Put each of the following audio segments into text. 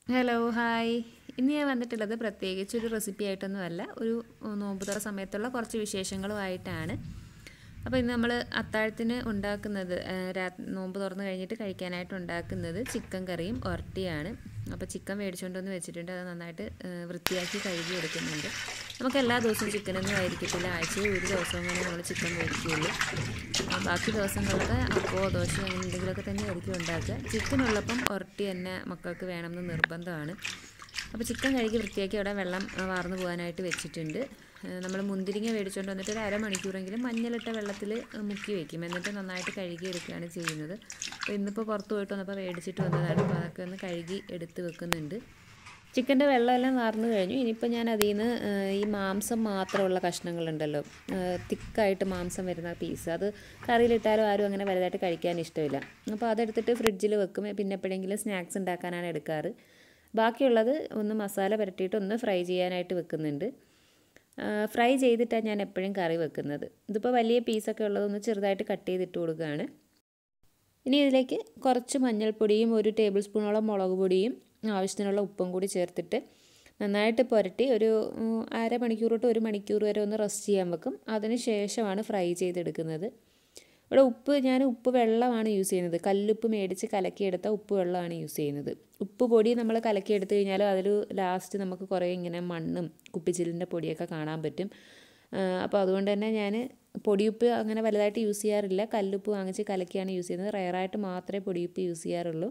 Hello hi ഇന്ന് ഞാൻ വന്നിട്ടുള്ളത് പ്രത്യേകിച്ച് ഒരു റെസിപ്പി ആയിട്ടൊന്നുമല്ല ഒരു നോമ്പ് തുറ സമയത്തുള്ള കുറച്ച് വിശേഷങ്ങളുമായിട്ടാണ് അപ്പോൾ ഇന്ന് നമ്മൾ അത്താഴത്തിന് ഉണ്ടാക്കുന്നത് ആ, രാ നോമ്പ് തുറന്ന് കഴിഞ്ഞിട്ട് കഴിക്കാനായിട്ട് ഉണ്ടാക്കുന്നത് ചിക്കൻ കറിയും ഒരട്ടിയാണ് അപ്പോൾ ചിക്കൻ മേടിച്ചുകൊണ്ട് വന്ന് വെച്ചിട്ടുണ്ട് അത് നന്നായിട്ട് ആ, വൃത്തിയാക്കി കഴുകി എടുക്കുന്നുണ്ട് നമുക്ക് എല്ലാ ദിവസവും ചിക്കനൊന്നും ആയിരിക്കത്തില്ല ആഴ്ചയിൽ ഒരു ദിവസം അങ്ങനെ നമ്മൾ ചിക്കൻ മേടിക്കുകയുള്ളൂ ആ, ബാക്കി ദിവസങ്ങളൊക്കെ അപ്പോ ദോശ അങ്ങനെ എന്തെങ്കിലുമൊക്കെ തന്നെ ആയിരിക്കും ഉണ്ടാക്കുക ചിക്കൻ ഉള്ളപ്പം ഒരട്ടി തന്നെ മക്കൾക്ക് വേണമെന്ന് നിർബന്ധമാണ് അപ്പോൾ ചിക്കൻ കഴുകി വൃത്തിയാക്കി അവിടെ വെള്ളം ആ, വാർന്നു പോകാനായിട്ട് വെച്ചിട്ടുണ്ട് നമ്മൾ മുന്തിരിങ്ങ മേടിച്ചുകൊണ്ട് വന്നിട്ട് ഒരു അരമണിക്കൂറെങ്കിലും മഞ്ഞളിട്ട വെള്ളത്തിൽ മുക്കി വെക്കും എന്നിട്ട് നന്നായിട്ട് കഴുകി എടുക്കുകയാണ് ചെയ്യുന്നത് അപ്പോൾ ഇന്നിപ്പോൾ പുറത്ത് പോയിട്ട് വന്നപ്പോൾ മേടിച്ചിട്ട് വന്നതാണ് അപ്പോൾ അതൊക്കെ ഒന്ന് കഴുകി എടുത്ത് വെക്കുന്നുണ്ട് ചിക്കൻ്റെ വെള്ളമെല്ലാം വാർന്നു കഴിഞ്ഞു ഇനിയിപ്പോൾ ഞാൻ അതിൽ നിന്ന് ഈ മാംസം മാത്രമുള്ള കഷ്ണങ്ങളുണ്ടല്ലോ തിക്കായിട്ട് മാംസം വരുന്ന പീസ് അത് കറിയിലിട്ടാലും ആരും അങ്ങനെ വലുതായിട്ട് കഴിക്കാൻ ഇഷ്ടമില്ല അപ്പോൾ അതെടുത്തിട്ട് ഫ്രിഡ്ജിൽ വെക്കും പിന്നെ എപ്പോഴെങ്കിലും സ്നാക്സ് ഉണ്ടാക്കാനാണ് എടുക്കാറ് ബാക്കിയുള്ളത് ഒന്ന് മസാല പുരട്ടിയിട്ട് ഒന്ന് ഫ്രൈ ചെയ്യാനായിട്ട് വെക്കുന്നുണ്ട് ഫ്രൈ ചെയ്തിട്ടാണ് ഞാൻ എപ്പോഴും കറി വെക്കുന്നത് ഇതിപ്പോൾ വലിയ പീസൊക്കെ ഉള്ളതൊന്ന് ചെറുതായിട്ട് കട്ട് ചെയ്തിട്ട് കൊടുക്കുകയാണ് ഇനി ഇതിലേക്ക് കുറച്ച് മഞ്ഞൾപ്പൊടിയും ഒരു ടേബിൾ സ്പൂണോളം മുളക് പൊടിയും ആവശ്യത്തിനുള്ള ഉപ്പും കൂടി ചേർത്തിട്ട് നന്നായിട്ട് പുരട്ടി ഒരു ഉം, അരമണിക്കൂർ തൊട്ട് ഒരു മണിക്കൂർ വരെ ഒന്ന് റെസ്റ്റ് ചെയ്യാൻ വെക്കും അതിന് ശേഷമാണ് ഫ്രൈ ചെയ്തെടുക്കുന്നത് ഇവിടെ ഉപ്പ് ഞാൻ ഉപ്പ് വെള്ളമാണ് യൂസ് ചെയ്യുന്നത് കല്ലുപ്പ് മേടിച്ച് കലക്കിയെടുത്ത ഉപ്പ് വെള്ളമാണ് യൂസ് ചെയ്യുന്നത് ഉപ്പ് പൊടി നമ്മൾ കലക്കിയെടുത്ത് കഴിഞ്ഞാൽ അതിൽ ലാസ്റ്റ് നമുക്ക് കുറേ ഇങ്ങനെ മണ്ണും കുപ്പിച്ചില്ലിൻ്റെ പൊടിയൊക്കെ കാണാൻ പറ്റും അപ്പോൾ അതുകൊണ്ട് തന്നെ ഞാൻ പൊടിയുപ്പ് അങ്ങനെ വലുതായിട്ട് യൂസ് ചെയ്യാറില്ല കല്ലുപ്പ് വാങ്ങിച്ച് കലക്കിയാണ് യൂസ് ചെയ്യുന്നത് റയറായിട്ട് മാത്രമേ പൊടിയുപ്പ് യൂസ് ചെയ്യാറുള്ളൂ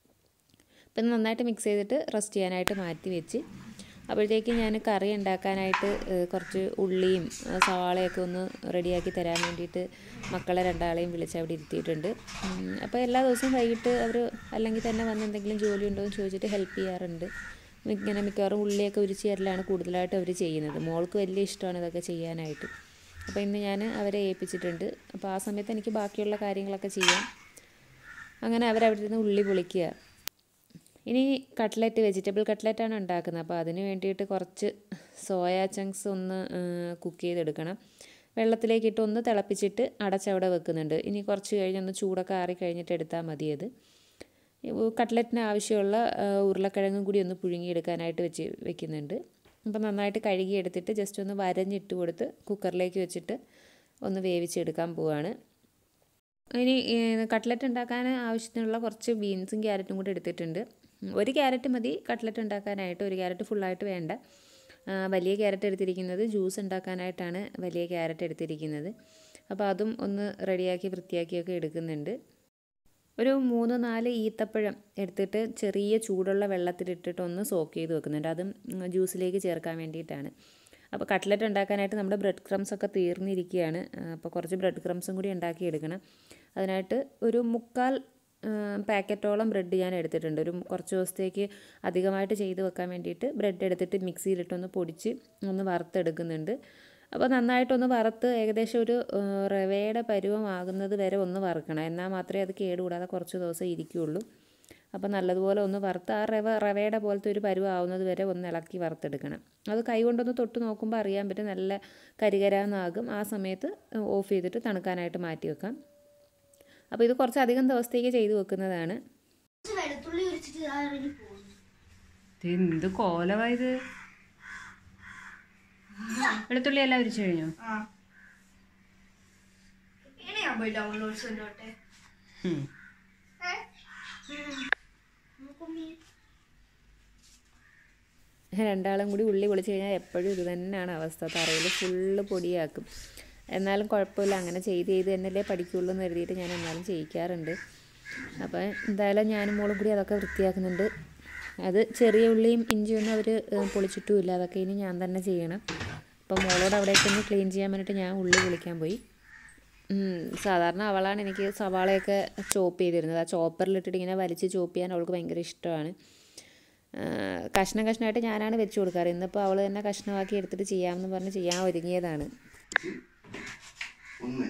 അപ്പം നന്നായിട്ട് മിക്സ് ചെയ്തിട്ട് റെസ്റ്റ് ചെയ്യാനായിട്ട് മാറ്റി വെച്ച് അപ്പോഴത്തേക്ക് ഞാൻ കറി ഉണ്ടാക്കാനായിട്ട് ഏഹ്, കുറച്ച് ഉള്ളിയും ഏഹ്, സവാളയൊക്കെ ഒന്ന് റെഡിയാക്കി തരാൻ വേണ്ടിയിട്ട് മക്കളെ രണ്ടാളെയും വിളിച്ച് അവിടെ ഇരുത്തിയിട്ടുണ്ട് ഉം, അപ്പോൾ എല്ലാ ദിവസവും വൈകിട്ട് അവർ അല്ലെങ്കിൽ തന്നെ വന്ന് എന്തെങ്കിലും ജോലി ഉണ്ടോ എന്ന് ചോദിച്ചിട്ട് ഹെൽപ്പ് ചെയ്യാറുണ്ട് ഇങ്ങനെ മിക്കവാറും ഉള്ളിയൊക്കെ ഉരിച്ച് തരലാണ് കൂടുതലായിട്ട് അവർ ചെയ്യുന്നത് മോൾക്ക് വലിയ ഇഷ്ടമാണ് ഇതൊക്കെ ചെയ്യാനായിട്ട് അപ്പോൾ ഇന്ന് ഞാൻ അവരെ ഏൽപ്പിച്ചിട്ടുണ്ട് അപ്പോൾ ആ സമയത്ത് എനിക്ക് ബാക്കിയുള്ള കാര്യങ്ങളൊക്കെ ചെയ്യാം അങ്ങനെ അവരവിടെ നിന്ന് ഉള്ളി പൊളിക്കുക ഇനി കട്ട്ലറ്റ് വെജിറ്റബിൾ കട്ട്ലറ്റാണ് ഉണ്ടാക്കുന്നത് അപ്പോൾ അതിന് വേണ്ടിയിട്ട് കുറച്ച് സോയാ ചങ്ക്സ് ഒന്ന് കുക്ക് ചെയ്തെടുക്കണം വെള്ളത്തിലേക്ക് ഇട്ട് ഒന്ന് തിളപ്പിച്ചിട്ട് അടച്ചവിടെ വെക്കുന്നുണ്ട് ഇനി കുറച്ച് കഴിഞ്ഞൊന്ന് ചൂടൊക്കെ ആറി കഴിഞ്ഞിട്ട് എടുത്താൽ മതി അത് കട്ട്ലറ്റിന് ആവശ്യമുള്ള ആ, ഉരുളക്കിഴങ്ങും കൂടി ഒന്ന് പുഴുങ്ങിയെടുക്കാനായിട്ട് വെച്ച് വെക്കുന്നുണ്ട് അപ്പോൾ നന്നായിട്ട് കഴുകി എടുത്തിട്ട് ജസ്റ്റ് ഒന്ന് വരഞ്ഞിട്ട് കൊടുത്ത് കുക്കറിലേക്ക് വെച്ചിട്ട് ഒന്ന് വേവിച്ചെടുക്കാൻ പോവാണ് ഇനി കട്ട്ലറ്റ് ഉണ്ടാക്കാൻ ആവശ്യത്തിനുള്ള കുറച്ച് ബീൻസും ക്യാരറ്റും കൂടി എടുത്തിട്ടുണ്ട് ഉം, ഒരു ക്യാരറ്റ് മതി കട്ട്ലറ്റ് ഉണ്ടാക്കാനായിട്ട് ഒരു ക്യാരറ്റ് ഫുള്ളായിട്ട് വേണ്ട ആ, വലിയ ക്യാരറ്റ് എടുത്തിരിക്കുന്നത് ജ്യൂസ് ഉണ്ടാക്കാനായിട്ടാണ് വലിയ ക്യാരറ്റ് എടുത്തിരിക്കുന്നത് അപ്പോൾ അതും ഒന്ന് റെഡിയാക്കി വൃത്തിയാക്കിയൊക്കെ എടുക്കുന്നുണ്ട് ഒരു മൂന്ന് നാല് ഈത്തപ്പഴം എടുത്തിട്ട് ചെറിയ ചൂടുള്ള വെള്ളത്തിലിട്ടിട്ട് ഒന്ന് സോക്ക് ചെയ്ത് വെക്കുന്നുണ്ട് അതും ഉം, ജ്യൂസിലേക്ക് ചേർക്കാൻ വേണ്ടിയിട്ടാണ് അപ്പോൾ കട്ട്ലറ്റ് ഉണ്ടാക്കാനായിട്ട് നമ്മുടെ ബ്രെഡ് ക്രംസ് ഒക്കെ തീർന്നിരിക്കുകയാണ് ആ, അപ്പോൾ കുറച്ച് ബ്രെഡ് ക്രംസും കൂടി ഉണ്ടാക്കിയെടുക്കണം അതിനായിട്ട് ഒരു മുക്കാൽ ആ, പാക്കറ്റോളം ബ്രെഡ് ഞാൻ എടുത്തിട്ടുണ്ട് ഒരു കുറച്ച് ദിവസത്തേക്ക് അധികമായിട്ട് ചെയ്ത് വെക്കാൻ വേണ്ടിയിട്ട് ബ്രെഡ് എടുത്തിട്ട് മിക്സിയിലിട്ടൊന്ന് പൊടിച്ച് ഒന്ന് വറുത്തെടുക്കുന്നുണ്ട് അപ്പോൾ നന്നായിട്ടൊന്ന് വറുത്ത് ഏകദേശം ഒരു ആ, റവയുടെ പരുവമാകുന്നത് വരെ ഒന്ന് വറുക്കണം എന്നാൽ മാത്രമേ അത് കേടുകൂടാതെ കുറച്ച് ദിവസം ഇരിക്കുകയുള്ളൂ അപ്പോൾ നല്ലതുപോലെ ഒന്ന് വറുത്ത് ആ റവ റവയുടെ പോലത്തെ ഒരു പരുവം ആവുന്നത് വരെ ഒന്ന് ഇളക്കി വറുത്തെടുക്കണം അത് കൈ കൊണ്ടൊന്ന് തൊട്ട് നോക്കുമ്പോൾ അറിയാൻ പറ്റും നല്ല കരികരാന്നാകും ആ സമയത്ത് ഓഫ് ചെയ്തിട്ട് തണുക്കാനായിട്ട് മാറ്റി വെക്കാം അപ്പോൾ ഇത് കുറച്ചധികം ദിവസത്തേക്ക് ചെയ്ത് വെക്കുന്നതാണ് കുറച്ച് വെളുത്തുള്ളി ഉരിച്ചിട്ട് ആ ഇറങ്ങി പോകുന്നു ഇത് എന്ത് കോലമായത് വെളുത്തുള്ളി എല്ലാം ഉരിച്ചു കഴിഞ്ഞോ ഇങ്ങനെയാ പോയി ഡൗൺലോഡ്സ് കൊണ്ടോട്ടെ ഉം. രണ്ടാളും കൂടി ഉള്ളി പൊളിച്ച് കഴിഞ്ഞാൽ എപ്പോഴും ഇത് തന്നെയാണ് അവസ്ഥ തറയിൽ ഫുള്ള് പൊടിയാക്കും എന്നാലും കുഴപ്പമില്ല അങ്ങനെ ചെയ്ത് ചെയ്ത് തന്നെയല്ലേ പഠിക്കുള്ളൂ എന്ന് കരുതിയിട്ട് ഞാൻ എന്നാലും ചെയ്യിക്കാറുണ്ട് അപ്പോൾ എന്തായാലും ഞാനും മോളും കൂടി അതൊക്കെ വൃത്തിയാക്കുന്നുണ്ട് അത് ചെറിയ ഉള്ളിയും ഇഞ്ചിയൊന്നും അവർ പൊളിച്ചിട്ടുമില്ല അതൊക്കെ ഇനി ഞാൻ തന്നെ ചെയ്യണം അപ്പോൾ മോളോട് അവിടേക്ക് ഒന്ന് ക്ലീൻ ചെയ്യാൻ വേണ്ടിയിട്ട് ഞാൻ ഉള്ളി പൊളിക്കാൻ പോയി ഉം, സാധാരണ അവളാണ് എനിക്ക് സവാളയൊക്കെ ചോപ്പ് ചെയ്തിരുന്നത് ആ ചോപ്പറിലിട്ടിട്ട് ഇങ്ങനെ വലിച്ച് ചോപ്പ് ചെയ്യാൻ അവൾക്ക് ഭയങ്കര ഇഷ്ടമാണ് ആ, കഷ്ണം കഷ്ണമായിട്ട് ഞാനാണ് വെച്ച് കൊടുക്കാറ് ഇന്നിപ്പോൾ അവൾ തന്നെ കഷ്ണമാക്കി എടുത്തിട്ട് ചെയ്യാമെന്ന് പറഞ്ഞ് ചെയ്യാൻ ഒരുങ്ങിയതാണ് ഒന്ന്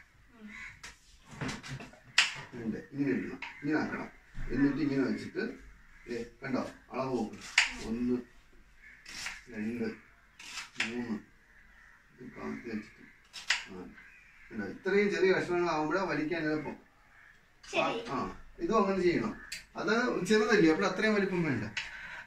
രണ്ട് ഇങ്ങനെ ഇടണം ഇങ്ങനെ ആക്കണം എന്നിട്ട് ഇങ്ങനെ വെച്ചിട്ട് ദേ, കണ്ടോ അളവ് നോക്ക് ഒന്ന് രണ്ട് മൂന്ന് ഇത് കാത്തി വെച്ചിട്ട് നാല് കണ്ടോ ഇത്രയും ചെറിയ കഷ്ണങ്ങളാവുമ്പോഴേ വലിക്കാൻ എളുപ്പം ആ, ആ ഇതും അങ്ങനെ ചെയ്യണം അത് ചെറുതല്ലേ അപ്പോൾ അത്രയും വലിപ്പം വേണ്ട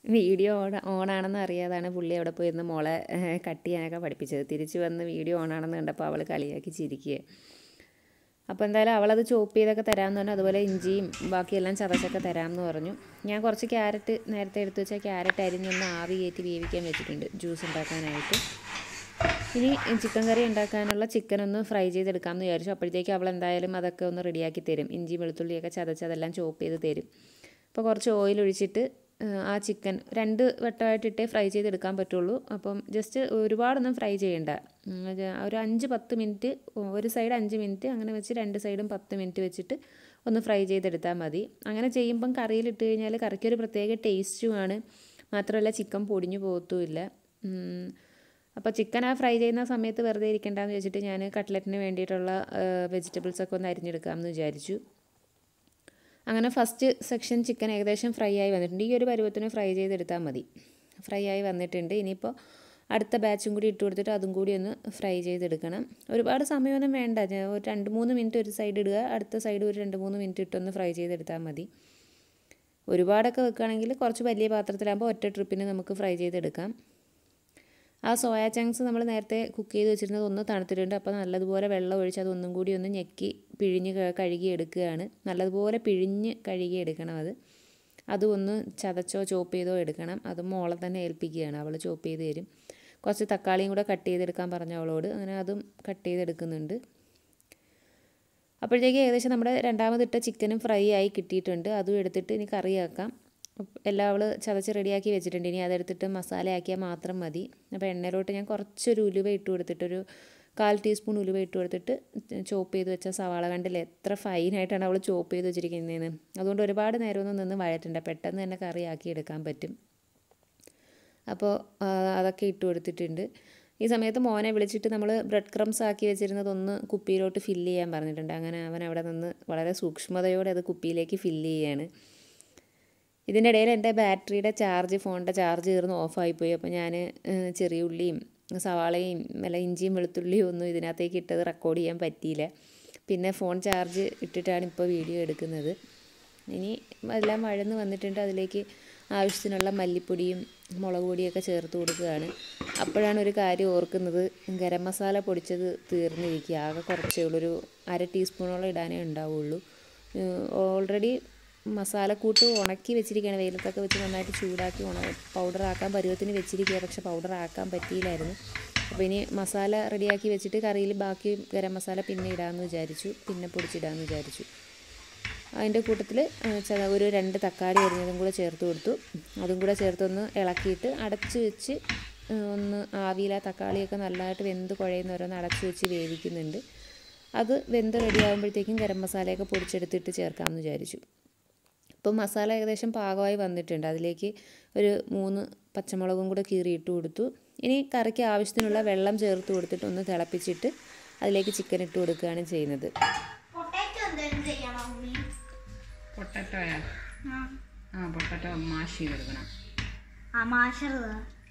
വീഡിയോ ഓൺ ഓണാണെന്ന് അറിയാതാണ് പുള്ളി അവിടെ പോയി ഇരുന്ന് മോളെ ഏഹ്, കട്ട് ചെയ്യാനൊക്കെ പഠിപ്പിച്ചത് തിരിച്ച് വന്ന് വീഡിയോ ഓണാണെന്ന് കണ്ടപ്പോൾ അവൾ കളിയാക്കി ചിരിക്കുക അപ്പോൾ എന്തായാലും അവളത് ചോപ്പ് ചെയ്തൊക്കെ തരാമെന്ന് പറഞ്ഞു അതുപോലെ ഇഞ്ചിയും ബാക്കിയെല്ലാം ചതച്ചൊക്കെ തരാമെന്ന് പറഞ്ഞു ഞാൻ കുറച്ച് ക്യാരറ്റ് നേരത്തെ എടുത്ത് വെച്ചാൽ ക്യാരറ്റ് അരിഞ്ഞൊന്ന് ആവി കയറ്റി വേവിക്കാൻ വെച്ചിട്ടുണ്ട് ജ്യൂസ് ഉണ്ടാക്കാനായിട്ട് ഇനി ചിക്കൻ കറി ഉണ്ടാക്കാനുള്ള ചിക്കൻ ഒന്ന് ഫ്രൈ ചെയ്തെടുക്കാമെന്ന് വിചാരിച്ചു അപ്പോഴത്തേക്ക് അവൾ എന്തായാലും അതൊക്കെ ഒന്ന് റെഡിയാക്കി തരും ഇഞ്ചി വെളുത്തുള്ളിയൊക്കെ ചതച്ച് അതെല്ലാം ചോപ്പ് ചെയ്ത് തരും അപ്പോൾ കുറച്ച് ഓയിൽ ഒഴിച്ചിട്ട് ആ, ആ ചിക്കൻ രണ്ട് വട്ടമായിട്ടിട്ടേ ഫ്രൈ ചെയ്തെടുക്കാൻ പറ്റുള്ളൂ അപ്പം ജസ്റ്റ് ഒരുപാടൊന്നും ഫ്രൈ ചെയ്യണ്ട ഉം, ഒരു ഒരു അഞ്ച് പത്ത് മിനിറ്റ് ഒരു സൈഡ് അഞ്ച് മിനിറ്റ് അങ്ങനെ വെച്ച് രണ്ട് സൈഡും പത്ത് മിനിറ്റ് വെച്ചിട്ട് ഒന്ന് ഫ്രൈ ചെയ്തെടുത്താൽ മതി അങ്ങനെ ചെയ്യുമ്പം കറിയിലിട്ട് കഴിഞ്ഞാൽ കറിക്കൊരു പ്രത്യേക ടേസ്റ്റുമാണ് മാത്രമല്ല ചിക്കൻ പൊടിഞ്ഞു പോകത്തുമില്ല ഉം. അപ്പോൾ ചിക്കൻ ആ ഫ്രൈ ചെയ്യുന്ന സമയത്ത് വെറുതെ ഇരിക്കണ്ടെന്ന് വെച്ചിട്ട് ഞാൻ കട്ട്ലറ്റിന് വേണ്ടിയിട്ടുള്ള വെജിറ്റബിൾസ് ഒക്കെ ഒന്ന് അരിഞ്ഞെടുക്കാമെന്ന് വിചാരിച്ചു അങ്ങനെ ഫസ്റ്റ് സെക്ഷൻ ചിക്കൻ ഏകദേശം ഫ്രൈ ആയി വന്നിട്ടുണ്ട് ഈ ഒരു പരുവത്തിന് ഫ്രൈ ചെയ്തെടുത്താൽ മതി ഫ്രൈ ആയി വന്നിട്ടുണ്ട് ഇനിയിപ്പോൾ അടുത്ത ബാച്ചും കൂടി ഇട്ട് കൊടുത്തിട്ട് അതും കൂടി ഒന്ന് ഫ്രൈ ചെയ്തെടുക്കണം ഒരുപാട് സമയമൊന്നും വേണ്ട ഞാൻ ഒരു രണ്ട് മൂന്ന് മിനിറ്റ് ഒരു സൈഡ് ഇടുക അടുത്ത സൈഡ് ഒരു രണ്ട് മൂന്ന് മിനിറ്റ് ഇട്ടൊന്ന് ഫ്രൈ ചെയ്തെടുത്താൽ മതി ഒരുപാടൊക്കെ വെക്കുകയാണെങ്കിൽ കുറച്ച് വലിയ പാത്രത്തിലാകുമ്പോൾ ഒറ്റ ട്രിപ്പിന് നമുക്ക് ഫ്രൈ ചെയ്തെടുക്കാം ആ സോയാ ചങ്ക്സ് നമ്മൾ നേരത്തെ കുക്ക് ചെയ്ത് വെച്ചിരുന്നത് ഒന്ന് തണുത്തിട്ടുണ്ട് അപ്പോൾ നല്ലതുപോലെ വെള്ളം ഒഴിച്ച് അതൊന്നും കൂടി ഒന്ന് ഞെക്കി പിഴിഞ്ഞ് ക- കഴുകി എടുക്കുകയാണ് നല്ലതുപോലെ പിഴിഞ്ഞ് കഴുകി എടുക്കണം അത് അതും ഒന്ന് ചതച്ചോ ചോപ്പ് ചെയ്തോ എടുക്കണം അത് മോളെ തന്നെ ഏൽപ്പിക്കുകയാണ് അവൾ ചോപ്പ് ചെയ്ത് തരും കുറച്ച് തക്കാളിയും കൂടെ കട്ട് ചെയ്തെടുക്കാൻ പറഞ്ഞു അവളോട് അങ്ങനെ അതും കട്ട് ചെയ്തെടുക്കുന്നുണ്ട് അപ്പോഴത്തേക്ക് ഏകദേശം നമ്മുടെ രണ്ടാമതിട്ട ചിക്കനും ഫ്രൈ ആയി കിട്ടിയിട്ടുണ്ട് അതും എടുത്തിട്ട് ഇനി കറിയാക്കാം അപ്പ് എല്ലാം അവൾ ചതച്ച് റെഡിയാക്കി വെച്ചിട്ടുണ്ട് ഇനി അതെടുത്തിട്ട് മസാല ആക്കിയാൽ മാത്രം മതി അപ്പോൾ എണ്ണയിലോട്ട് ഞാൻ കുറച്ചൊരു ഉലുവ ഇട്ട് കൊടുത്തിട്ടൊരു കാൽ ടീസ്പൂൺ ഉലുവ ഇട്ട് കൊടുത്തിട്ട് ചോപ്പ് ചെയ്ത് വെച്ച സവാള കണ്ടില്ല എത്ര ഫൈനായിട്ടാണ് അവൾ ചോപ്പ് ചെയ്ത് വെച്ചിരിക്കുന്നതെന്ന് അതുകൊണ്ട് ഒരുപാട് നേരമൊന്നും നിന്ന് വഴറ്റണ്ട പെട്ടെന്ന് തന്നെ കറിയാക്കി എടുക്കാൻ പറ്റും അപ്പോൾ ആ, അതൊക്കെ ഇട്ട് കൊടുത്തിട്ടുണ്ട് ഈ സമയത്ത് മോനെ വിളിച്ചിട്ട് നമ്മൾ ബ്രെഡ് ക്രംസ് ആക്കി വെച്ചിരുന്നതൊന്ന് കുപ്പിയിലോട്ട് ഫില്ല് ചെയ്യാൻ പറഞ്ഞിട്ടുണ്ട് അങ്ങനെ അവൻ അവിടെ നിന്ന് വളരെ സൂക്ഷ്മതയോടെ അത് കുപ്പിയിലേക്ക് ഫില്ല് ചെയ്യാണ് ഇതിൻ്റെ ഇടയിൽ എൻ്റെ ബാറ്ററിയുടെ ചാർജ് ഫോണിൻ്റെ ചാർജ് തീർന്ന് ഓഫായിപ്പോയി അപ്പോൾ ഞാൻ ചെറിയ ഉള്ളിയും സവാളയും അല്ല ഇഞ്ചിയും വെളുത്തുള്ളിയും ഒന്നും ഇതിനകത്തേക്ക് ഇട്ടത് റെക്കോർഡ് ചെയ്യാൻ പറ്റിയില്ല പിന്നെ ഫോൺ ചാർജ് ഇട്ടിട്ടാണ് ഇപ്പോൾ വീഡിയോ എടുക്കുന്നത് ഇനി എല്ലാം വഴന്ന് വന്നിട്ടുണ്ട് അതിലേക്ക് ആവശ്യത്തിനുള്ള മല്ലിപ്പൊടിയും മുളക് പൊടിയൊക്കെ ചേർത്ത് കൊടുക്കുകയാണ് അപ്പോഴാണ് ഒരു കാര്യം ഓർക്കുന്നത് ഗരം മസാല പൊടിച്ചത് തീർന്നിരിക്കുക ആകെ കുറച്ചേ ഉള്ളൂ ഒരു അര ടീസ്പൂണോളം ഇടാനേ ഉണ്ടാവുള്ളൂ ഓൾറെഡി മസാലക്കൂട്ട് ഉണക്കി വെച്ചിരിക്കുകയാണ് വെയിലത്തൊക്കെ വെച്ച് നന്നായിട്ട് ചൂടാക്കി ഉണ പൗഡർ ആക്കാൻ പരുവത്തിന് വെച്ചിരിക്കുക പക്ഷെ പൗഡർ ആക്കാൻ പറ്റിയില്ലായിരുന്നു അപ്പോൾ ഇനി മസാല റെഡിയാക്കി വെച്ചിട്ട് കറിയിൽ ബാക്കി ഗരം മസാല പിന്നെ ഇടാമെന്ന് വിചാരിച്ചു പിന്നെ പൊടിച്ചിടാമെന്ന് വിചാരിച്ചു അതിൻ്റെ കൂട്ടത്തിൽ ഒരു രണ്ട് തക്കാളി അരിഞ്ഞതും കൂടെ ചേർത്ത് കൊടുത്തു അതും കൂടെ ചേർത്തൊന്ന് ഇളക്കിയിട്ട് അടച്ച് വെച്ച് ആ, ഒന്ന് ആവിയിൽ ആ തക്കാളിയൊക്കെ നല്ലതായിട്ട് വെന്ത് കുഴയുന്നവരൊന്ന് അടച്ച് വെച്ച് വേവിക്കുന്നുണ്ട് അത് വെന്ത് റെഡിയാകുമ്പോഴത്തേക്കും ഗരം മസാലയൊക്കെ പൊടിച്ചെടുത്തിട്ട് ചേർക്കാമെന്ന് വിചാരിച്ചു ഇപ്പം മസാല ഏകദേശം പാകമായി വന്നിട്ടുണ്ട് അതിലേക്ക് ഒരു മൂന്ന് പച്ചമുളകും കൂടെ കീറിയിട്ട് കൊടുത്തു ഇനി കറിക്ക് ആവശ്യത്തിനുള്ള വെള്ളം ചേർത്ത് കൊടുത്തിട്ട് ഒന്ന് തിളപ്പിച്ചിട്ട് അതിലേക്ക് ചിക്കൻ ഇട്ട് കൊടുക്കുകയാണ് ചെയ്യുന്നത് പൊട്ടാറ്റോ എന്തായാലും ചെയ്യണം ഉമ്മി പൊട്ടറ്റോയാ ആ. ആ പൊട്ടറ്റോ മാഷ് ചെയ്തെടുക്കണം ആ മാഷറ്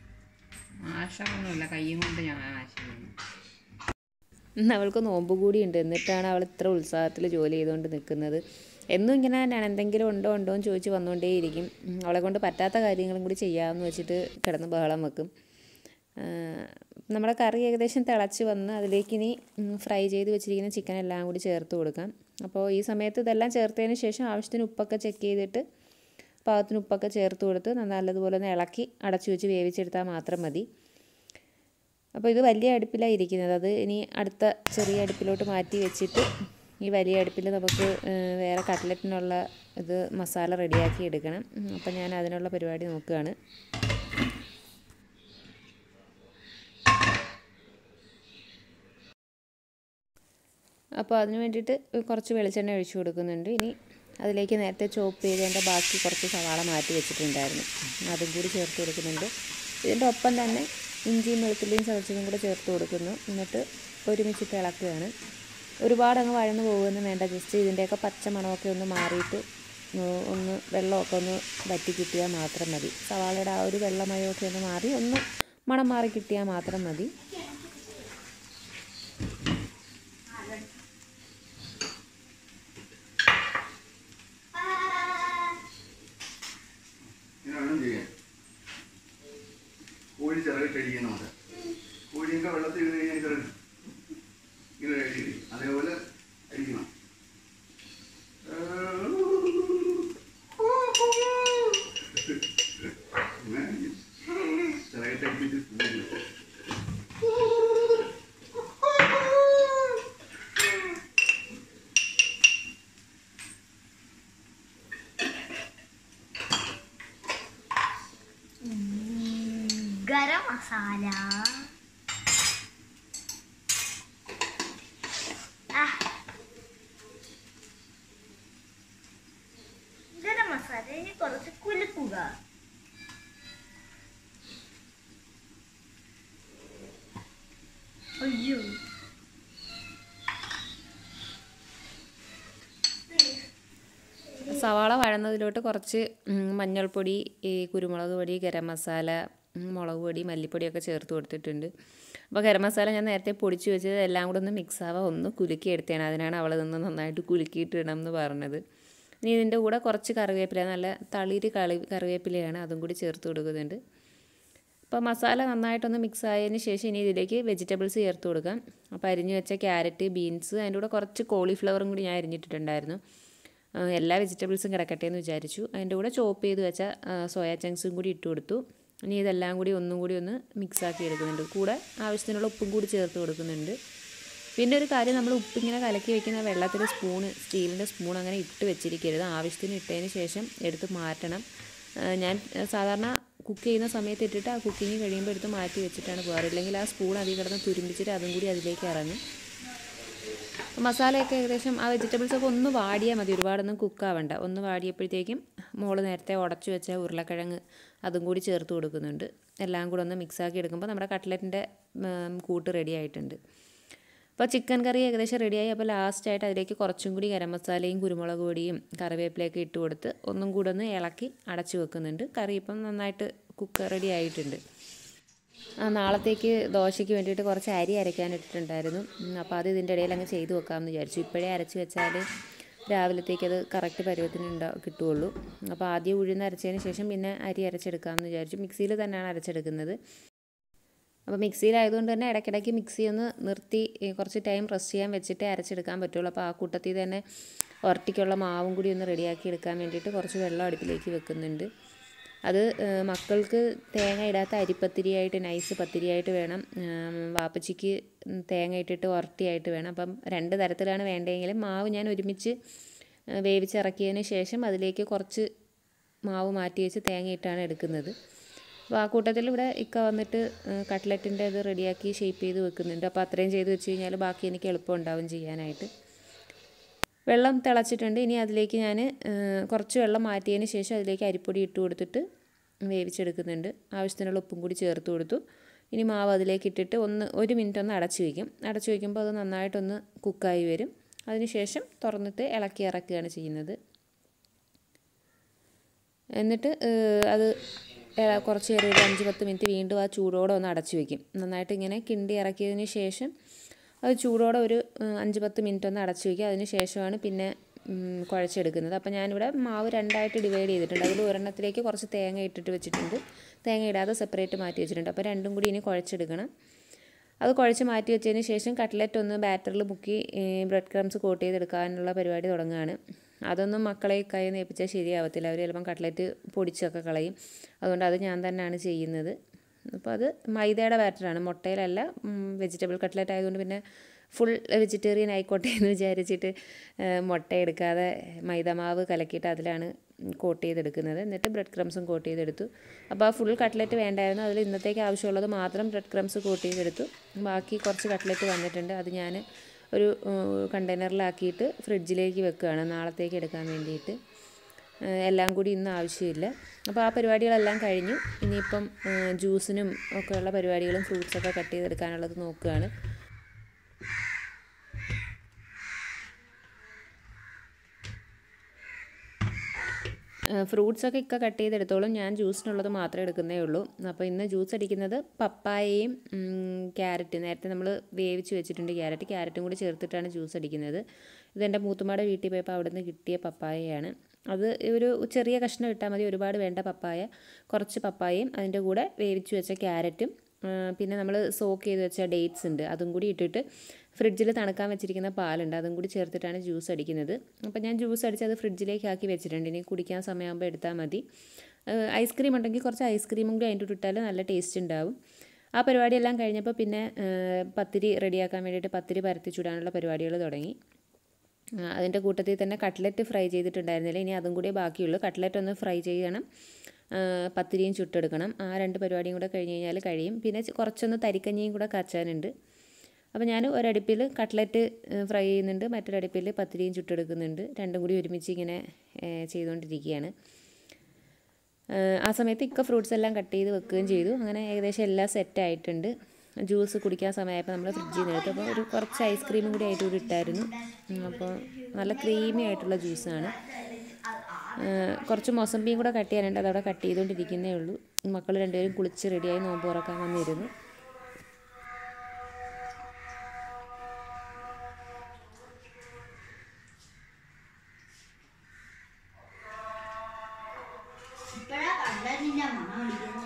മാഷൊന്നുമില്ല കൈയും കൊണ്ട് ഞാൻ മാഷ് ചെയ്യുന്നു ഇന്ന് അവൾക്ക് നോമ്പ് കൂടിയുണ്ട് എന്നിട്ടാണ് അവൾ ഇത്ര ഉത്സാഹത്തിൽ ജോലി ചെയ്തുകൊണ്ട് നിൽക്കുന്നത് എന്നും ഇങ്ങനെ തന്നെയാണ് എന്തെങ്കിലും ഉണ്ടോ ഉണ്ടോ എന്ന് ചോദിച്ച് വന്നുകൊണ്ടേയിരിക്കും ഉം, അവളെ കൊണ്ട് പറ്റാത്ത കാര്യങ്ങളും കൂടി ചെയ്യാമെന്ന് വെച്ചിട്ട് കിടന്ന് ബഹളം വെക്കും ആ, നമ്മുടെ കറി ഏകദേശം തിളച്ച് വന്ന് അതിലേക്ക് ഇനി ഫ്രൈ ചെയ്ത് വെച്ചിരിക്കുന്ന ചിക്കൻ എല്ലാം കൂടി ചേർത്ത് കൊടുക്കാം അപ്പോൾ ഈ സമയത്ത് ഇതെല്ലാം ചേർത്തതിന് ശേഷം ആവശ്യത്തിന് ഉപ്പൊക്കെ ചെക്ക് ചെയ്തിട്ട് പാകത്തിന് ഉപ്പൊക്കെ ചേർത്ത് കൊടുത്ത് നല്ലതുപോലെ ഒന്ന് ഇളക്കി അടച്ചു വെച്ച് വേവിച്ചെടുത്താൽ മാത്രം മതി അപ്പോൾ ഇത് വലിയ അടുപ്പിലാണ് ഇരിക്കുന്നത് അത് ഇനി അടുത്ത ചെറിയ അടുപ്പിലോട്ട് മാറ്റി വെച്ചിട്ട് ഈ വലിയ അടുപ്പിൽ നമുക്ക് ഏഹ്, വേറെ കട്ട്ലറ്റിനുള്ള ഇത് മസാല റെഡിയാക്കി എടുക്കണം ഉം, അപ്പം ഞാൻ അതിനുള്ള പരിപാടി നോക്കുകയാണ് അപ്പോൾ അതിന് വേണ്ടിയിട്ട് കുറച്ച് വെളിച്ചെണ്ണ ഒഴിച്ചു കൊടുക്കുന്നുണ്ട് ഇനി അതിലേക്ക് നേരത്തെ ചോപ്പ് ചെയ്തതിൻ്റെ ബാക്കി കുറച്ച് സവാള മാറ്റി വെച്ചിട്ടുണ്ടായിരുന്നു അതും കൂടി ചേർത്ത് കൊടുക്കുന്നുണ്ട് ഇതിൻ്റെ ഒപ്പം തന്നെ ഇഞ്ചിയും വെളുത്തുള്ളിയും ചതച്ചതും കൂടെ ചേർത്ത് കൊടുക്കുന്നു എന്നിട്ട് ഒരുമിച്ചിട്ട് ഇളക്കുകയാണ് ഒരുപാട് അങ്ങ് വഴന്ന് പോകുമെന്ന് വേണ്ട ജസ്റ്റ് ഇതിൻ്റെയൊക്കെ പച്ച മണമൊക്കെ ഒന്ന് മാറിയിട്ട് ഒന്ന് ഒന്ന് വെള്ളമൊക്കെ ഒന്ന് വറ്റി കിട്ടിയാൽ മാത്രം മതി സവാളയുടെ ആ ഒരു വെള്ളമയമൊക്കെ ഒന്ന് മാറി ഒന്ന് മണം മാറി കിട്ടിയാൽ മാത്രം മതി ഇങ്ങനെ വേണം ചെയ്യാൻ കറക്റ്റ് അടിക്കണം നമുക്ക് കോഴിയൊക്കെ വെള്ളത്തിൽ ഇട്ട് കഴിഞ്ഞാൽ കറക്റ്റ് ഇങ്ങനെ അടിക്കണം അതേപോലെ അടിക്കണം ചെറുതായിട്ട് അടിപ്പിച്ച് പോകുന്നു ഗരം മസാല ആ. ഗരം മസാല ഇനി കുറച്ച് കുലുക്കുക അയ്യോ സവാള വഴന്നതിലോട്ട് കുറച്ച് ഉം, മഞ്ഞൾപ്പൊടി ഈ കുരുമുളക് പൊടി ഗരം മസാല ഉം, മുളക് പൊടി മല്ലിപ്പൊടിയൊക്കെ ചേർത്ത് കൊടുത്തിട്ടുണ്ട് അപ്പോൾ ഗരം മസാല ഞാൻ നേരത്തെ പൊടിച്ച് വെച്ചത് എല്ലാം കൂടെ ഒന്ന് മിക്സ് ആവാൻ ഒന്ന് കുലുക്കി എടുത്തതാണ് അതിനാണ് അവൾ നിന്ന് നന്നായിട്ട് കുലുക്കിയിട്ട് ഇടണം എന്ന് പറഞ്ഞത് ഇനി ഇതിൻ്റെ കൂടെ കുറച്ച് കറിവേപ്പില നല്ല തളിര് കളി കറിവേപ്പിലയാണ് അതും കൂടി ചേർത്ത് കൊടുക്കുന്നുണ്ട് അപ്പോൾ മസാല നന്നായിട്ടൊന്ന് മിക്സ് ആയതിന് ശേഷം ഇനി ഇതിലേക്ക് വെജിറ്റബിൾസ് ചേർത്ത് കൊടുക്കാം അപ്പോൾ അരിഞ്ഞു വെച്ച ക്യാരറ്റ് ബീൻസ് അതിൻ്റെ കൂടെ കുറച്ച് കോളിഫ്ലവറും കൂടി ഞാൻ അരിഞ്ഞിട്ടിട്ടുണ്ടായിരുന്നു ആ, എല്ലാ വെജിറ്റബിൾസും കിടക്കട്ടെ എന്ന് വിചാരിച്ചു അതിൻ്റെ കൂടെ ചോപ്പ് ചെയ്ത് വെച്ച സോയാ ചങ്ക്സും കൂടി ഇട്ട് കൊടുത്തു ഇനി ഇതെല്ലാം കൂടി ഒന്നും കൂടി ഒന്ന് മിക്സ് ആക്കി എടുക്കുന്നുണ്ട് കൂടെ ആവശ്യത്തിനുള്ള ഉപ്പും കൂടി ചേർത്ത് കൊടുക്കുന്നുണ്ട് പിന്നെ ഒരു കാര്യം നമ്മൾ ഉപ്പിങ്ങനെ കലക്കി വെക്കുന്ന വെള്ളത്തിൽ സ്പൂണ് സ്റ്റീലിൻ്റെ സ്പൂൺ അങ്ങനെ ഇട്ട് വെച്ചിരിക്കരുത് ആവശ്യത്തിന് ഇട്ടതിന് ശേഷം എടുത്ത് മാറ്റണം ആ, ഞാൻ ആ, സാധാരണ കുക്ക് ചെയ്യുന്ന സമയത്ത് ഇട്ടിട്ട് ആ കുക്കിങ് കഴിയുമ്പോൾ എടുത്ത് മാറ്റി വെച്ചിട്ടാണ് പോകാറ് ഇല്ലെങ്കിൽ ആ സ്പൂൺ അതിൽ കിടന്ന് തുരുമ്പിച്ചിട്ട് അതും കൂടി അതിലേക്ക് ഇറങ്ങും മസാലയൊക്കെ ഏകദേശം ആ വെജിറ്റബിൾസ് ഒക്കെ ഒന്ന് വാടിയാൽ മതി ഒരുപാടൊന്നും കുക്കാവണ്ട ഒന്ന് വാടിയപ്പോഴത്തേക്കും മോള് നേരത്തെ ഉടച്ചു വെച്ച ഉരുളക്കിഴങ്ങ് അതും കൂടി ചേർത്ത് കൊടുക്കുന്നുണ്ട് എല്ലാം കൂടെ ഒന്ന് മിക്സാക്കി എടുക്കുമ്പോൾ നമ്മുടെ കട്ട്ലറ്റിൻ്റെ കൂട്ട് റെഡി ആയിട്ടുണ്ട് അപ്പോൾ ചിക്കൻ കറി ഏകദേശം റെഡിയായി അപ്പോൾ ലാസ്റ്റായിട്ട് അതിലേക്ക് കുറച്ചും കൂടി ഗരം മസാലയും കുരുമുളക് പൊടിയും കറിവേപ്പിലയൊക്കെ ഇട്ട് കൊടുത്ത് ഒന്നും കൂടെ ഒന്ന് ഇളക്കി അടച്ചു വെക്കുന്നുണ്ട് കറി ഇപ്പം നന്നായിട്ട് കുക്ക് റെഡി ആയിട്ടുണ്ട് ആ നാളത്തേക്ക് ദോശയ്ക്ക് വേണ്ടിയിട്ട് കുറച്ച് അരി അരയ്ക്കാനിട്ടിട്ടുണ്ടായിരുന്നു ഉം, അപ്പോൾ അത് ഇതിൻ്റെ ഇടയിൽ അങ്ങ് ചെയ്ത് വെക്കാമെന്ന് വിചാരിച്ചു ഇപ്പോഴേ അരച്ച് വെച്ചാൽ രാവിലത്തേക്ക് അത് കറക്റ്റ് പരുവത്തിന് ഉണ്ടാ കിട്ടുകയുള്ളൂ അപ്പോൾ ആദ്യം ഉഴുന്ന് അരച്ചതിന് ശേഷം പിന്നെ അരി അരച്ചെടുക്കാമെന്ന് വിചാരിച്ചു മിക്സിയിൽ തന്നെയാണ് അരച്ചെടുക്കുന്നത് അപ്പോൾ മിക്സിയിലായതുകൊണ്ട് തന്നെ ഇടയ്ക്കിടയ്ക്ക് മിക്സി ഒന്ന് നിർത്തി ഏ, കുറച്ച് ടൈം റെസ്റ്റ് ചെയ്യാൻ വെച്ചിട്ടേ അരച്ചെടുക്കാൻ പറ്റുള്ളൂ അപ്പോൾ ആ കൂട്ടത്തിൽ തന്നെ ഒരട്ടിക്കുള്ള മാവും കൂടി ഒന്ന് റെഡിയാക്കി എടുക്കാൻ വേണ്ടിയിട്ട് കുറച്ച് വെള്ളം അടുപ്പിലേക്ക് വെക്കുന്നുണ്ട് അത് ഏ, മക്കൾക്ക് തേങ്ങ ഇടാത്ത അരിപ്പത്തിരിയായിട്ട് നൈസ് പത്തിരിയായിട്ട് വേണം ഉം, വാപ്പച്ചിക്ക് തേങ്ങ ഇട്ടിട്ട് ഉരട്ടിയായിട്ട് വേണം അപ്പം രണ്ട് തരത്തിലാണ് വേണ്ടതെങ്കിലും മാവ് ഞാൻ ഒരുമിച്ച് ഏ, വേവിച്ചിറക്കിയതിന് ശേഷം അതിലേക്ക് കുറച്ച് മാവ് മാറ്റി വെച്ച് തേങ്ങയിട്ടാണ് എടുക്കുന്നത് അപ്പോൾ ആ കൂട്ടത്തിൽ ഇവിടെ ഇക്ക വന്നിട്ട് കട്ട്ലറ്റിൻ്റെ ഇത് റെഡിയാക്കി ഷേപ്പ് ചെയ്ത് വെക്കുന്നുണ്ട് അപ്പോൾ അത്രയും ചെയ്ത് വെച്ച് കഴിഞ്ഞാൽ ബാക്കി എനിക്ക് എളുപ്പം ഉണ്ടാവും ചെയ്യാനായിട്ട് വെള്ളം തിളച്ചിട്ടുണ്ട് ഇനി അതിലേക്ക് ഞാൻ കുറച്ച് വെള്ളം മാറ്റിയതിന് ശേഷം അതിലേക്ക് അരിപ്പൊടി ഇട്ട് കൊടുത്തിട്ട് വേവിച്ചെടുക്കുന്നുണ്ട് ആവശ്യത്തിനുള്ള ഉപ്പും കൂടി ചേർത്ത് കൊടുത്തു ഇനി മാവ് അതിലേക്ക് ഇട്ടിട്ട് ഒന്ന് ഒരു മിനിറ്റ് ഒന്ന് അടച്ചു വയ്ക്കും അടച്ചു വയ്ക്കുമ്പോൾ അത് നന്നായിട്ടൊന്ന് കുക്കായി വരും അതിനുശേഷം തുറന്നിട്ട് ഇളക്കി ഇറക്കുകയാണ് ചെയ്യുന്നത് എന്നിട്ട് ഏഹ്, അത് ഏഹ്, കുറച്ച് നേരം ഒരു അഞ്ച് പത്ത് മിനിറ്റ് വീണ്ടും ആ ചൂടോടെ ഒന്ന് അടച്ചു വയ്ക്കും നന്നായിട്ട് ഇങ്ങനെ കിണ്ടി ഇറക്കിയതിന് ശേഷം അത് ചൂടോടെ ഒരു ഏഹ്, അഞ്ച് പത്ത് മിനിറ്റ് ഒന്ന് അടച്ചു വയ്ക്കുക അതിന് ശേഷമാണ് പിന്നെ ഉം, കുഴച്ചെടുക്കുന്നത് അപ്പോൾ ഞാനിവിടെ മാവ് രണ്ടായിട്ട് ഡിവൈഡ് ചെയ്തിട്ടുണ്ട് അതിൽ ഒരെണ്ണത്തിലേക്ക് കുറച്ച് തേങ്ങ ഇട്ടിട്ട് വെച്ചിട്ടുണ്ട് തേങ്ങ ഇടാതെ സെപ്പറേറ്റ് മാറ്റി വെച്ചിട്ടുണ്ട് അപ്പോൾ രണ്ടും കൂടി ഇനി കുഴച്ചെടുക്കണം അത് കുഴച്ച് മാറ്റി വെച്ചതിന് ശേഷം കട്ട്ലറ്റ് ഒന്ന് ബാറ്ററിൽ മുക്കി ബ്രെഡ് ക്രംസ് കോട്ട് ചെയ്തെടുക്കാനുള്ള പരിപാടി തുടങ്ങുകയാണ് അതൊന്നും മക്കളെ കൈ നേപ്പിച്ചാൽ ശരിയാവത്തില്ല അവർ ചിലപ്പം കട്ട്ലറ്റ് പൊടിച്ചൊക്കെ കളയും അതുകൊണ്ട് അത് ഞാൻ തന്നെയാണ് ചെയ്യുന്നത് അപ്പോൾ അത് മൈദയുടെ ബാറ്ററാണ് മുട്ടയിലല്ല വെജിറ്റബിൾ കട്ട്ലറ്റ് ആയതുകൊണ്ട് പിന്നെ ഫുൾ വെജിറ്റേറിയൻ ആയിക്കോട്ടെ എന്ന് വിചാരിച്ചിട്ട് ആ, മുട്ട എടുക്കാതെ മൈദമാവ് കലക്കിയിട്ട് അതിലാണ് കോട്ട് ചെയ്തെടുക്കുന്നത് എന്നിട്ട് ബ്രെഡ് ക്രംസും കോട്ട് ചെയ്തെടുത്തു അപ്പോൾ ആ ഫുൾ കട്ട്ലറ്റ് വേണ്ടായിരുന്നു അതിൽ ഇന്നത്തേക്ക് ആവശ്യമുള്ളത് മാത്രം ബ്രെഡ് ക്രംസ് കോട്ട് ചെയ്തെടുത്തു ബാക്കി കുറച്ച് കട്ട്ലറ്റ് വന്നിട്ടുണ്ട് അത് ഞാൻ ഒരു കണ്ടെയ്നറിലാക്കിയിട്ട് ഫ്രിഡ്ജിലേക്ക് വെക്കുകയാണ് നാളത്തേക്ക് എടുക്കാൻ വേണ്ടിയിട്ട് ഏഹ് എല്ലാം കൂടി ഇന്ന് ആവശ്യമില്ല അപ്പോൾ ആ പരിപാടികളെല്ലാം കഴിഞ്ഞു ഇനിയിപ്പം ഏഹ് ജ്യൂസിനും ഒക്കെയുള്ള പരിപാടികളും ഫ്രൂട്ട്സൊക്കെ കട്ട് ചെയ്തെടുക്കാനുള്ളത് നോക്കുകയാണ് ഫ്രൂട്ട്സൊക്കെ ഇക്ക കട്ട് ചെയ്തെടുത്തോളും ഞാൻ ജ്യൂസിനുള്ളത് മാത്രമേ എടുക്കുന്നേ ഉള്ളൂ അപ്പോൾ ഇന്ന് ജ്യൂസ് അടിക്കുന്നത് പപ്പായയും ക്യാരറ്റ് നേരത്തെ നമ്മൾ വേവിച്ച് വെച്ചിട്ടുണ്ട് ക്യാരറ്റ് ക്യാരറ്റും കൂടി ചേർത്തിട്ടാണ് ജ്യൂസ് അടിക്കുന്നത് ഇതെൻ്റെ മൂത്തുമ്മയുടെ വീട്ടിൽ പോയപ്പോൾ അവിടെ നിന്ന് കിട്ടിയ പപ്പായയാണ് അത് ഒരു ചെറിയ കഷ്ണം ഇട്ടാൽ മതി ഒരുപാട് വേണ്ട പപ്പായ കുറച്ച് പപ്പായയും അതിൻ്റെ കൂടെ വേവിച്ച് വെച്ച ക്യാരറ്റും പിന്നെ നമ്മൾ സോക്ക് ചെയ്ത് വെച്ച ഡേറ്റ്സ് ഉണ്ട് അതും കൂടി ഇട്ടിട്ട് ഫ്രിഡ്ജിൽ തണുക്കാൻ വെച്ചിരിക്കുന്ന പാലുണ്ട് അതും കൂടി ചേർത്തിട്ടാണ് ജ്യൂസ് അടിക്കുന്നത് അപ്പോൾ ഞാൻ ജ്യൂസ് അടിച്ച് അത് ഫ്രിഡ്ജിലേക്ക് ആക്കി വെച്ചിട്ടുണ്ട് ഇനി കുടിക്കാൻ സമയമാകുമ്പോൾ എടുത്താൽ മതി ഐസ്ക്രീം ഉണ്ടെങ്കിൽ കുറച്ച് ഐസ്ക്രീമും കൂടി അതിൻ്റെ ഇട്ടാൽ നല്ല ടേസ്റ്റ് ഉണ്ടാവും ആ പരിപാടിയെല്ലാം കഴിഞ്ഞപ്പോൾ പിന്നെ പത്തിരി റെഡിയാക്കാൻ വേണ്ടിയിട്ട് പത്തിരി പരത്തി ചുടാനുള്ള പരിപാടികൾ തുടങ്ങി അതിൻ്റെ കൂട്ടത്തിൽ തന്നെ കട്ട്ലറ്റ് ഫ്രൈ ചെയ്തിട്ടുണ്ടായിരുന്നില്ല ഇനി അതും കൂടിയേ ബാക്കിയുള്ളൂ കട്ട്ലറ്റ് ഒന്ന് ഫ്രൈ ചെയ്യണം പത്തിരിയും ചുട്ടെടുക്കണം ആ രണ്ട് പരിപാടിയും കൂടെ കഴിഞ്ഞ് കഴിഞ്ഞാൽ കഴിയും പിന്നെ കുറച്ചൊന്ന് തരിക്കഞ്ഞിയും കൂടെ കാച്ചാനുണ്ട് അപ്പോൾ ഞാൻ ഒരടുപ്പിൽ കട്ട്ലറ്റ് ഫ്രൈ ചെയ്യുന്നുണ്ട് മറ്റൊരടുപ്പിൽ പത്തിരിയും ചുട്ടെടുക്കുന്നുണ്ട് രണ്ടും കൂടി ഒരുമിച്ച് ഇങ്ങനെ ചെയ്തുകൊണ്ടിരിക്കുകയാണ് ആ സമയത്ത് ഇക്ക ഫ്രൂട്ട്സ് എല്ലാം കട്ട് ചെയ്ത് വെക്കുകയും ചെയ്തു അങ്ങനെ ഏകദേശം എല്ലാം സെറ്റ് ആയിട്ടുണ്ട് ജ്യൂസ് കുടിക്കാൻ സമയമായപ്പോൾ നമ്മൾ ഫ്രിഡ്ജിൽ നിന്ന് എടുത്തു അപ്പോൾ ഒരു കുറച്ച് ഐസ്ക്രീമും കൂടി ആയിട്ട് കൂടി ഇട്ടായിരുന്നു അപ്പോൾ നല്ല ക്രീമി ആയിട്ടുള്ള ജ്യൂസാണ് കുറച്ച് മൊസമ്പിയും കൂടെ കട്ട് ചെയ്യാനുണ്ട് അതവിടെ കട്ട് ചെയ്തുകൊണ്ടിരിക്കുന്നേ ഉള്ളൂ മക്കൾ രണ്ടുപേരും കുളിച്ച് റെഡിയായി നോമ്പ് തുറക്കാൻ വന്നിരുന്നു ഇപ്പഴാ കണ്ടതിന്റെ മണം അടിക്കുന്നത്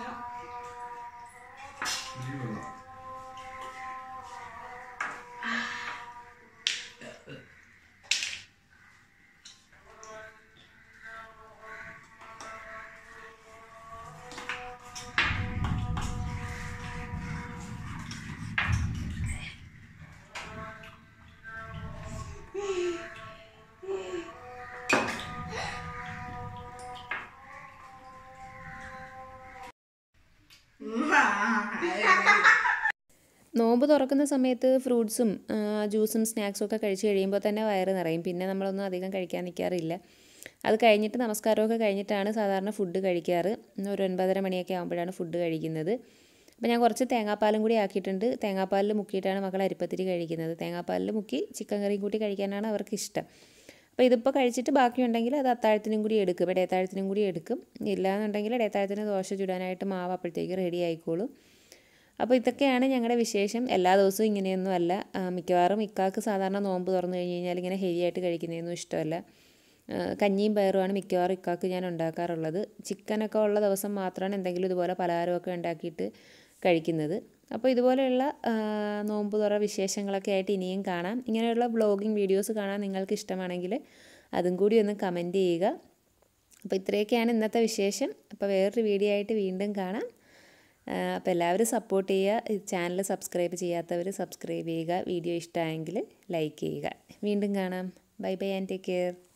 നോമ്പ് തുറക്കുന്ന സമയത്ത് ഫ്രൂട്ട്സും ജ്യൂസും സ്നാക്സും ഒക്കെ കഴിച്ച് കഴിയുമ്പോൾ തന്നെ വയറ് നിറയും പിന്നെ നമ്മളൊന്നും അധികം കഴിക്കാൻ നിൽക്കാറില്ല അത് കഴിഞ്ഞിട്ട് നമസ്കാരമൊക്കെ കഴിഞ്ഞിട്ടാണ് സാധാരണ ഫുഡ് കഴിക്കാറ് ഒരു ഒൻപതര മണിയൊക്കെ ആകുമ്പോഴാണ് ഫുഡ് കഴിക്കുന്നത് അപ്പോൾ ഞാൻ കുറച്ച് തേങ്ങാപ്പാലും കൂടി ആക്കിയിട്ടുണ്ട് തേങ്ങാപ്പാലിൽ മുക്കിയിട്ടാണ് മക്കൾ അരിപ്പത്തിരി കഴിക്കുന്നത് തേങ്ങാപ്പാലിൽ മുക്കി ചിക്കൻ കറിയും കൂട്ടി കഴിക്കാനാണ് അവർക്ക് ഇഷ്ടം അപ്പോൾ ഇതിപ്പോൾ കഴിച്ചിട്ട് ബാക്കിയുണ്ടെങ്കിൽ അത് അത്താഴത്തിനും കൂടി എടുക്കും ഇടയത്താഴത്തിനും കൂടി എടുക്കും ഇല്ലാന്നുണ്ടെങ്കിൽ ഇടയത്താഴത്തിന് ദോശ ചുടാനായിട്ട് മാവ് അപ്പോഴത്തേക്ക് റെഡി ആയിക്കോളും അപ്പോൾ ഇതൊക്കെയാണ് ഞങ്ങളുടെ വിശേഷം എല്ലാ ദിവസവും ഇങ്ങനെയൊന്നും അല്ല മിക്കവാറും ഇക്കാക്ക് സാധാരണ നോമ്പ് തുറന്നു കഴിഞ്ഞ് കഴിഞ്ഞാൽ ഇങ്ങനെ ഹെവി ആയിട്ട് കഴിക്കുന്നതൊന്നും ഇഷ്ടമല്ല കഞ്ഞിയും പയറുമാണ് മിക്കവാറും ഇക്കാക്ക് ഞാൻ ഉണ്ടാക്കാറുള്ളത് ചിക്കനൊക്കെ ഉള്ള ദിവസം മാത്രമാണ് എന്തെങ്കിലും ഇതുപോലെ പലഹാരമൊക്കെ ഉണ്ടാക്കിയിട്ട് കഴിക്കുന്നത് അപ്പോൾ ഇതുപോലെയുള്ള നോമ്പ് തുറ വിശേഷങ്ങളൊക്കെ ആയിട്ട് ഇനിയും കാണാം ഇങ്ങനെയുള്ള വ്ളോഗിങ് വീഡിയോസ് കാണാൻ നിങ്ങൾക്ക് ഇഷ്ടമാണെങ്കിൽ അതും കൂടി ഒന്ന് കമൻറ്റ് ചെയ്യുക അപ്പോൾ ഇത്രയൊക്കെയാണ് ഇന്നത്തെ വിശേഷം അപ്പോൾ വേറൊരു വീഡിയോ ആയിട്ട് വീണ്ടും കാണാം അപ്പോൾ എല്ലാവരും സപ്പോർട്ട് ചെയ്യുക ചാനൽ സബ്സ്ക്രൈബ് ചെയ്യാത്തവർ സബ്സ്ക്രൈബ് ചെയ്യുക വീഡിയോ ഇഷ്ടമായെങ്കിൽ ലൈക്ക് ചെയ്യുക വീണ്ടും കാണാം bye bye and take care